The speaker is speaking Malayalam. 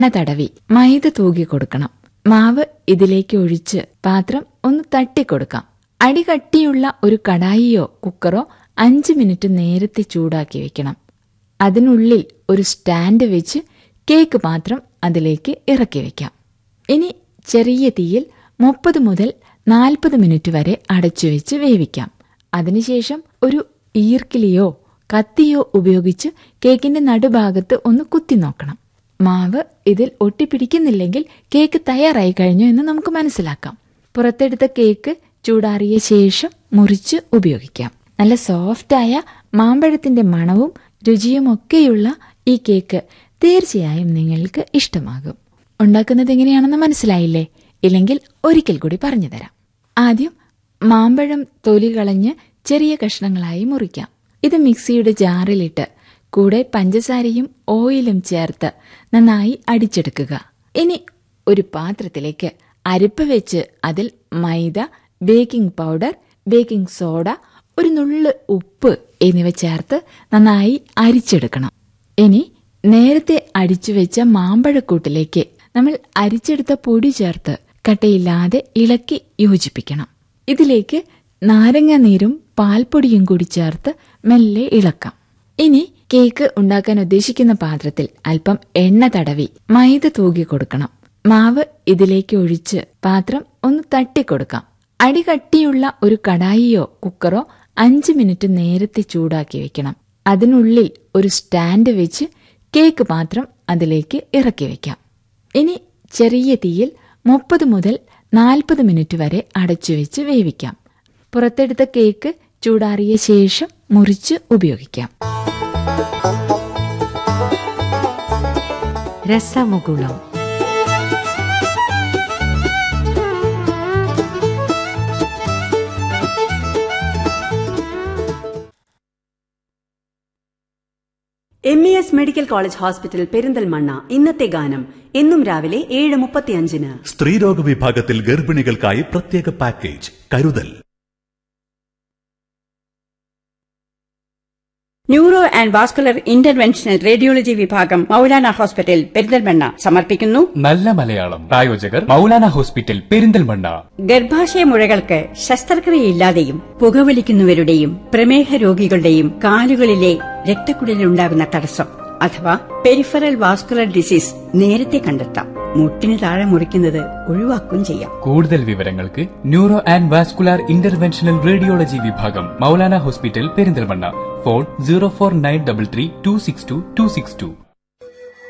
എണ്ണ തടവി മൈദ തൂകി കൊടുക്കണം മാവ് ഇതിലേക്ക് ഒഴിച്ച് പാത്രം ഒന്ന് തട്ടിക്കൊടുക്കാം അടികട്ടിയുള്ള ഒരു കടായിയോ കുക്കറോ അഞ്ച് മിനിറ്റ് നേരത്തെ ചൂടാക്കി വെക്കണം അതിനുള്ളിൽ ഒരു സ്റ്റാൻഡ് വെച്ച് കേക്ക് പാത്രം അതിലേക്ക് ഇറക്കി വെക്കാം ഇനി ചെറിയ തീയിൽ മുപ്പത് മുതൽ നാൽപ്പത് മിനിറ്റ് വരെ അടച്ചു വെച്ച് വേവിക്കാം അതിനുശേഷം ഒരു ഈർക്കിലിയോ കത്തിയോ ഉപയോഗിച്ച് കേക്കിന്റെ നടുഭാഗത്ത് ഒന്ന് കുത്തി നോക്കണം മാവ് ഇതിൽ ഒട്ടിപ്പിടിക്കുന്നില്ലെങ്കിൽ കേക്ക് തയ്യാറായി കഴിഞ്ഞു എന്ന് നമുക്ക് മനസ്സിലാക്കാം പുറത്തെടുത്ത കേക്ക് ചൂടാറിയ ശേഷം മുറിച്ച് ഉപയോഗിക്കാം നല്ല സോഫ്റ്റായ മാമ്പഴത്തിന്റെ മണവും രുചിയുമൊക്കെയുള്ള ഈ കേക്ക് തീർച്ചയായും നിങ്ങൾക്ക് ഇഷ്ടമാകും ഉണ്ടാക്കുന്നത് എങ്ങനെയാണെന്ന് മനസ്സിലായില്ലേ ഇല്ലെങ്കിൽ ഒരിക്കൽ കൂടി പറഞ്ഞു തരാം ആദ്യം മാമ്പഴം തൊലി കളഞ്ഞ് ചെറിയ കഷ്ണങ്ങളായി മുറിക്കാം ഇത് മിക്സിയുടെ ജാറിലിട്ട് കൂടെ പഞ്ചസാരയും ഓയിലും ചേർത്ത് നന്നായി അടിച്ചെടുക്കുക ഇനി ഒരു പാത്രത്തിലേക്ക് അരിപ്പ വെച്ച് അതിൽ maida baking powder baking soda ഒരു നുള്ള് ഉപ്പ് എന്നിവ ചേർത്ത് നന്നായി അരിച്ചെടുക്കണം ഇനി നേരത്തെ അടിച്ചു വെച്ച മാമ്പഴക്കൂട്ടിലേക്ക് നമ്മൾ അരിച്ചെടുത്ത പൊടി ചേർത്ത് കട്ടയില്ലാതെ ഇളക്കി യോജിപ്പിക്കണം ഇതിലേക്ക് നാരങ്ങ നീരും പാൽപ്പൊടിയും കൂടി ചേർത്ത് മെല്ലെ ഇളക്കാം ഇനി കേക്ക് ഉണ്ടാക്കാൻ ഉദ്ദേശിക്കുന്ന പാത്രത്തിൽ അല്പം എണ്ണ തടവി മൈദ തൂകി കൊടുക്കണം മാവ് ഇതിലേക്ക് ഒഴിച്ച് പാത്രം ഒന്ന് തട്ടിക്കൊടുക്കാം അടികട്ടിയുള്ള ഒരു കടായിയോ കുക്കറോ അഞ്ച് മിനിറ്റ് നേരത്തെ ചൂടാക്കി വെക്കണം അതിനുള്ളിൽ ഒരു സ്റ്റാൻഡ് വെച്ച് കേക്ക് പാത്രം അതിലേക്ക് ഇറക്കി വെക്കാം ഇനി ചെറിയ തീയിൽ മുപ്പത് മുതൽ നാൽപ്പത് മിനിറ്റ് വരെ അടച്ചു വെച്ച് വേവിക്കാം പുറത്തെടുത്ത കേക്ക് ചൂടാറിയ ശേഷം മുറിച്ച് ഉപയോഗിക്കാം രസമുകുളം M E S medical college hospital Perinthalmanna ഇന്നത്തെ ഗാനം എന്നും രാവിലെ ഏഴ് മുപ്പത്തിയഞ്ചിന് സ്ത്രീരോഗ വിഭാഗത്തിൽ ഗർഭിണികൾക്കായി പ്രത്യേക പാക്കേജ് കരുതൽ neuro and vascular interventional radiology വിഭാഗം മൗലാന ഹോസ്പിറ്റൽ പെരിന്തൽമണ്ണ സമർപ്പിക്കുന്നു നല്ല മലയാളം പ്രായോജകർ മൗലാന ഹോസ്പിറ്റൽ പെരിന്തൽമണ്ണ ഗർഭാശയ മുഴകൾക്ക് ശസ്ത്രക്രിയയില്ലാതെയും പുകവലിക്കുന്നവരുടെയും പ്രമേഹ രോഗികളുടെയും കാലുകളിലെ രക്തക്കുഴലിലുണ്ടാകുന്ന തടസ്സം അഥവാ പെരിഫറൽ വാസ്കുലർ ഡിസീസ് നേരത്തെ കണ്ടെത്താം മുട്ടിന് താഴെ മുറിക്കുന്നത് ഒഴിവാക്കുകയും ചെയ്യാം കൂടുതൽ വിവരങ്ങൾക്ക് neuro and vascular interventional radiology വിഭാഗം Maulana hospital Perinthalmanna phone zero four nine double three two six two two six to